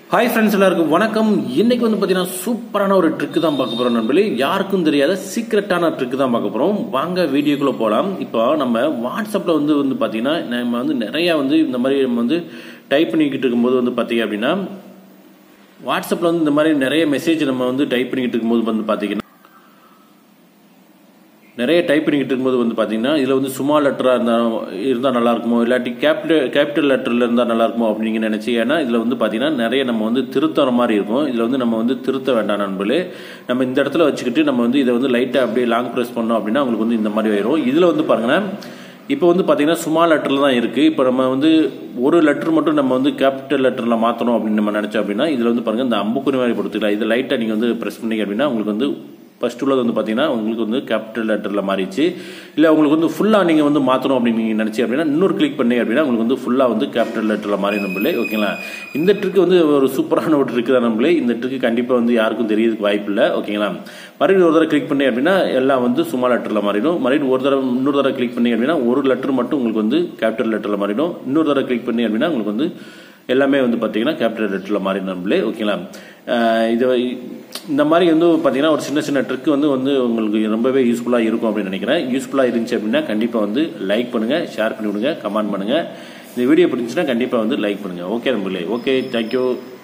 hi friends எல்லாருக்கும் வணக்கம் இன்னைக்கு வந்து பார்த்தீங்கன்னா சூப்பரான ஒரு ட்ரிக் தான் பார்க்க போறோம் நண்பர்களே யாருக்கும் தெரியாத சீக்ரெட்டான ட்ரிக் தான் பார்க்க போறோம் வாங்க வீடியோக்குள்ள போகலாம் இப்போ நம்ம வாட்ஸ்அப்ல வந்து வந்து பார்த்தீங்கன்னா நம்ம வந்து நிறைய வந்து இந்த மாதிரி நம்ம வந்து டைப் பண்ணிக்கிட்டு இருக்கும்போது வந்து பார்த்தீங்க அப்படின்னா வாட்ஸ்அப்ல வந்து இந்த மாதிரி நிறைய மெசேஜ் நம்ம வந்து டைப் பண்ணிக்கிட்டு இருக்கும்போது வந்து பார்த்தீங்கன்னா நிறைய டைப் பண்ணிக்கிட்டு இருக்கும்போது வந்து பார்த்தீங்கன்னா இதில் வந்து சும்மா லெட்டராக இருந்தால் இருந்தால் நல்லா இருக்குமோ இல்லாட்டி கேபிட்டல் கேபிட்டல் லெட்டரில் இருந்தால் நல்லா இருக்குமோ அப்படின்னு நீங்கள் நினச்சி ஏன்னா இதில் வந்து பார்த்தீங்கன்னா நிறைய நம்ம வந்து திருத்துற மாதிரி இருக்கும் இதில் வந்து நம்ம வந்து திருத்த வேண்டாம் நண்பர்களே நம்ம இந்த இடத்துல வச்சுக்கிட்டு நம்ம வந்து இதை வந்து லைட்டாக அப்படியே லாங் ப்ரெஸ் பண்ணோம் அப்படின்னா உங்களுக்கு வந்து இந்த மாதிரி ஆயிரும் இதில் வந்து பாருங்கன்னா இப்போ வந்து பார்த்தீங்கன்னா சும்மா லெட்டரில் தான் இருக்குது இப்போ நம்ம வந்து ஒரு லெட்டர் மட்டும் நம்ம வந்து கேபிட்டல் லெட்டரில் மாற்றணும் அப்படின்னு நம்ம நினச்சோம் அப்படின்னா இதில் வந்து பாருங்கள் இந்த அம்புக்குறி மாதிரி கொடுத்துக்கலாம் இது லைட்டாக நீங்கள் வந்து ப்ரெஸ் பண்ணீங்க அப்படின்னா உங்களுக்கு வந்து ஃபர்ஸ்ட் உள்ளது வந்து பார்த்தீங்கன்னா உங்களுக்கு வந்து கேபிட்டல் லெட்டரில் மாறிச்சு இல்லை உங்களுக்கு வந்து ஃபுல்லாக நீங்கள் வந்து மாற்றணும் அப்படின்னு நீங்கள் நினச்சி அப்படின்னா இன்னொரு கிளிக் பண்ணி அப்படின்னா உங்களுக்கு வந்து ஃபுல்லாக வந்து கேபிட்டல் லெட்டரில் மாறி நம்மளே ஓகேங்களா இந்த ட்ரிக் வந்து ஒரு சூப்பரான ஒரு ட்ரிக் தான் நம்மளே இந்த ட்ரிக் கண்டிப்பாக வந்து யாருக்கும் தெரியறதுக்கு வாய்ப்பு இல்லை ஓகேங்களா மறுபடியும் ஒரு தடவை கிளிக் பண்ணி அப்படின்னா எல்லாம் வந்து சும்மா லெட்டரில் மாறிடும் மறுபடியும் ஒரு தடவை இன்னொரு தடவை கிளிக் பண்ணி அப்படின்னா ஒரு லெட்டர் மட்டும் உங்களுக்கு வந்து கேபிட்டல் லெட்டரில் மாறிடும் இன்னொரு தடவை கிளிக் பண்ணி அப்படின்னா உங்களுக்கு வந்து எல்லாமே வந்து பார்த்தீங்கன்னா கேபிட்டல் லெட்டரில் மாறி நம்மளே ஓகேங்களா இது இந்த மாதிரி வந்து பார்த்தீங்கன்னா ஒரு சின்ன சின்ன ட்ரிக் வந்து வந்து உங்களுக்கு ரொம்பவே யூஸ்ஃபுல்லாக இருக்கும் அப்படின்னு நினைக்கிறேன் யூஸ்ஃபுல்லாக இருந்துச்சு அப்படின்னா கண்டிப்பாக வந்து லைக் பண்ணுங்கள் ஷேர் பண்ணி விடுங்க கமெண்ட் பண்ணுங்கள் இந்த வீடியோ பிடிச்சுன்னா கண்டிப்பாக வந்து லைக் பண்ணுங்கள் ஓகே நம்பளே ஓகே தேங்க்யூ